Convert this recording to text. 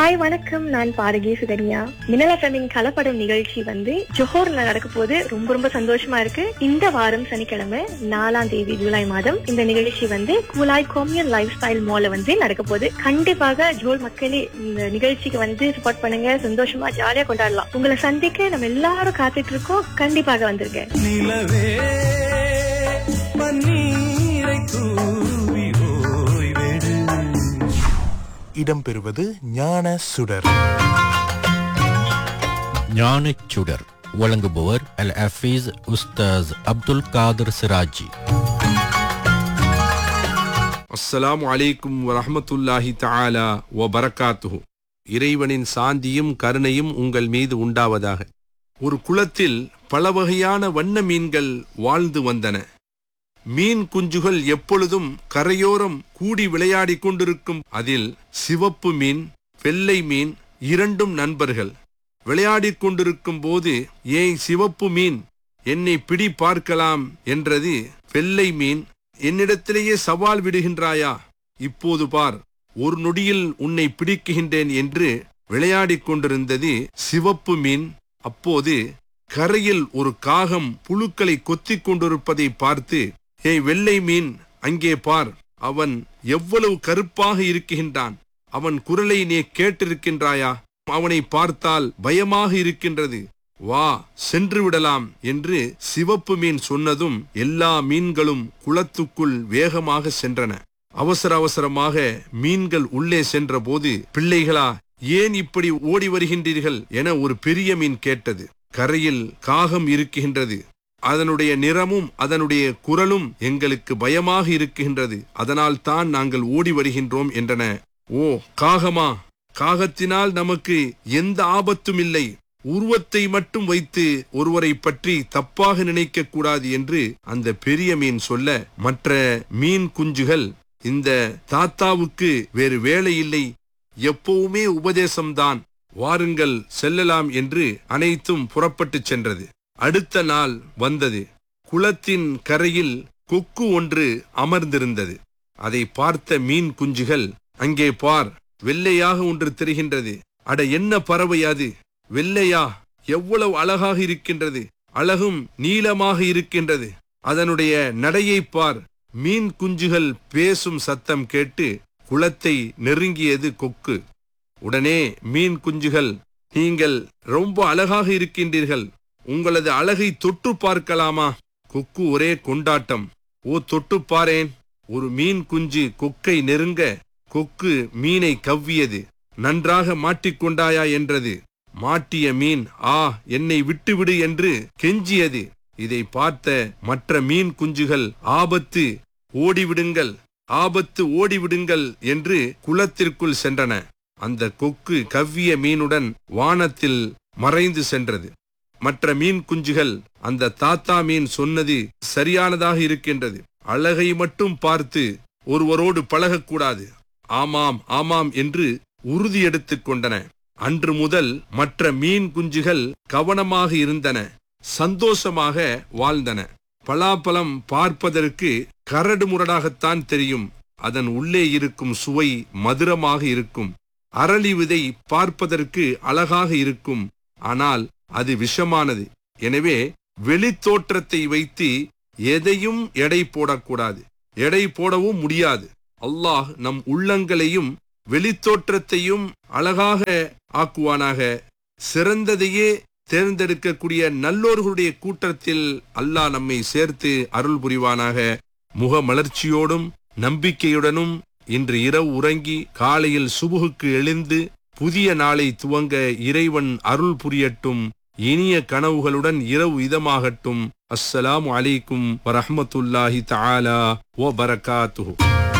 hi வணக்கம் நான் பாரகி சுகன்யா மினல் எஃப்எம்மின் கலப்படம் நிகழ்ச்சி வந்து ஜோஹர்ல நடக்க போது ரொம்ப ரொம்ப சந்தோஷமா இருக்கு இந்த வாரம் சனிக்கிழமை நாலாம் தேதி ஜூலை மாதம் இந்த நிகழ்ச்சி வந்து கூலாய் கோமியன் லைஃப் ஸ்டைல் மால்ல வந்து நடக்க போகுது கண்டிப்பாக ஜோல் மக்களே இந்த நிகழ்ச்சிக்கு வந்து சப்போர்ட் பண்ணுங்க சந்தோஷமா ஜாலியா கொண்டாடலாம் உங்களை சந்திக்க நம்ம எல்லாரும் காத்துட்டு இருக்கோம் கண்டிப்பாக வந்துருங்க நிலவே பன்னீரை தூவி ஓய்வெடு இடம்பெறுவது ஞான சுடர் ஞானச் சுடர் வழங்குபவர் அல் ஹஃபீஸ் உஸ்தாஸ் அப்துல் காதர் சிராஜி அஸ்ஸலாமு அலைக்கும் வரஹ்மத்துல்லாஹி தஆலா வ பரக்காத்துஹு இறைவனின் சாந்தியும் கருணையும் உங்கள் மீது உண்டாவதாக ஒரு குளத்தில் பல வகையான வண்ண மீன்கள் வாழ்ந்து வந்தன மீன் குஞ்சுகள் எப்பொழுதும் கரையோரம் கூடி விளையாடிக் கொண்டிருக்கும் அதில் சிவப்பு மீன் வெள்ளை மீன் இரண்டும் நண்பர்கள் விளையாடிக் கொண்டிருக்கும் போது ஏய் சிவப்பு மீன் என்னை பிடி பார்க்கலாம் என்றது வெள்ளை மீன் என்னிடத்திலேயே சவால் விடுகின்றாயா இப்போது பார் ஒரு நொடியில் உன்னை பிடிக்குகின்றேன் என்று விளையாடிக் கொண்டிருந்தது சிவப்பு மீன் அப்போது கரையில் ஒரு காகம் புழுக்களை கொத்திக் கொண்டிருப்பதை பார்த்து ஏய் வெள்ளை மீன் அங்கே பார் அவன் எவ்வளவு கருப்பாக இருக்குகின்றான் அவன் குரலை நீ கேட்டிருக்கின்றாயா அவனை பார்த்தால் பயமாக இருக்கின்றது வா சென்று விடலாம் என்று சிவப்பு மீன் சொன்னதும் எல்லா மீன்களும் குளத்துக்குள் வேகமாக சென்றன அவசர அவசரமாக மீன்கள் உள்ளே சென்றபோது பிள்ளைகளா ஏன் இப்படி ஓடி வருகின்றீர்கள் என ஒரு பெரிய மீன் கேட்டது கரையில் காகம் இருக்கின்றது அதனுடைய நிறமும் அதனுடைய குரலும் எங்களுக்கு பயமாக இருக்கின்றது அதனால் தான் நாங்கள் ஓடி வருகின்றோம் என்றன ஓ காகமா காகத்தினால் நமக்கு எந்த ஆபத்தும் இல்லை உருவத்தை மட்டும் வைத்து ஒருவரை பற்றி தப்பாக நினைக்க கூடாது என்று அந்த பெரிய மீன் சொல்ல மற்ற மீன் குஞ்சுகள் இந்த தாத்தாவுக்கு வேறு வேலை இல்லை எப்பவுமே உபதேசம்தான் வாருங்கள் செல்லலாம் என்று அனைத்தும் புறப்பட்டுச் சென்றது அடுத்த நாள் வந்தது குளத்தின் கரையில் கொக்கு ஒன்று அமர்ந்திருந்தது அதை பார்த்த மீன் குஞ்சுகள் அங்கே பார் வெள்ளையாக ஒன்று தெரிகின்றது அட என்ன பறவை அது வெள்ளையா எவ்வளவு அழகாக இருக்கின்றது அழகும் நீளமாக இருக்கின்றது அதனுடைய நடையை பார் மீன் குஞ்சுகள் பேசும் சத்தம் கேட்டு குளத்தை நெருங்கியது கொக்கு உடனே மீன் குஞ்சுகள் நீங்கள் ரொம்ப அழகாக இருக்கின்றீர்கள் உங்களது அழகை தொட்டு பார்க்கலாமா கொக்கு ஒரே கொண்டாட்டம் ஓ தொட்டு பாரேன் ஒரு மீன் குஞ்சு கொக்கை நெருங்க கொக்கு மீனை கவ்வியது நன்றாக மாட்டிக்கொண்டாயா என்றது மாட்டிய மீன் ஆ என்னை விட்டுவிடு என்று கெஞ்சியது இதை பார்த்த மற்ற மீன் குஞ்சுகள் ஆபத்து ஓடிவிடுங்கள் ஆபத்து ஓடிவிடுங்கள் என்று குளத்திற்குள் சென்றன அந்த கொக்கு கவ்விய மீனுடன் வானத்தில் மறைந்து சென்றது மற்ற மீன் குஞ்சுகள் அந்த தாத்தா மீன் சொன்னது சரியானதாக இருக்கின்றது அழகை மட்டும் பார்த்து ஒருவரோடு பழகக்கூடாது ஆமாம் ஆமாம் என்று உறுதி எடுத்துக் கொண்டன அன்று முதல் மற்ற மீன் குஞ்சுகள் கவனமாக இருந்தன சந்தோஷமாக வாழ்ந்தன பலாப்பழம் பார்ப்பதற்கு கரடு முரடாகத்தான் தெரியும் அதன் உள்ளே இருக்கும் சுவை மதுரமாக இருக்கும் அரளி விதை பார்ப்பதற்கு அழகாக இருக்கும் ஆனால் அது விஷமானது எனவே வெளித்தோற்றத்தை வைத்து எதையும் எடை போடக்கூடாது எடை போடவும் முடியாது அல்லாஹ் நம் உள்ளங்களையும் வெளித்தோற்றத்தையும் அழகாக ஆக்குவானாக சிறந்ததையே தேர்ந்தெடுக்கக்கூடிய நல்லோர்களுடைய கூட்டத்தில் அல்லாஹ் நம்மை சேர்த்து அருள் புரிவானாக முகமலர்ச்சியோடும் நம்பிக்கையுடனும் இன்று இரவு உறங்கி காலையில் சுபுகுக்கு எழுந்து புதிய நாளை துவங்க இறைவன் அருள் புரியட்டும் இனிய கனவுகளுடன் இரவு இதமாகட்டும் அஸ்ஸலாமு அலைக்கும் வரஹ்மத்துல்லாஹி தஆலா வ பரகாத்துஹு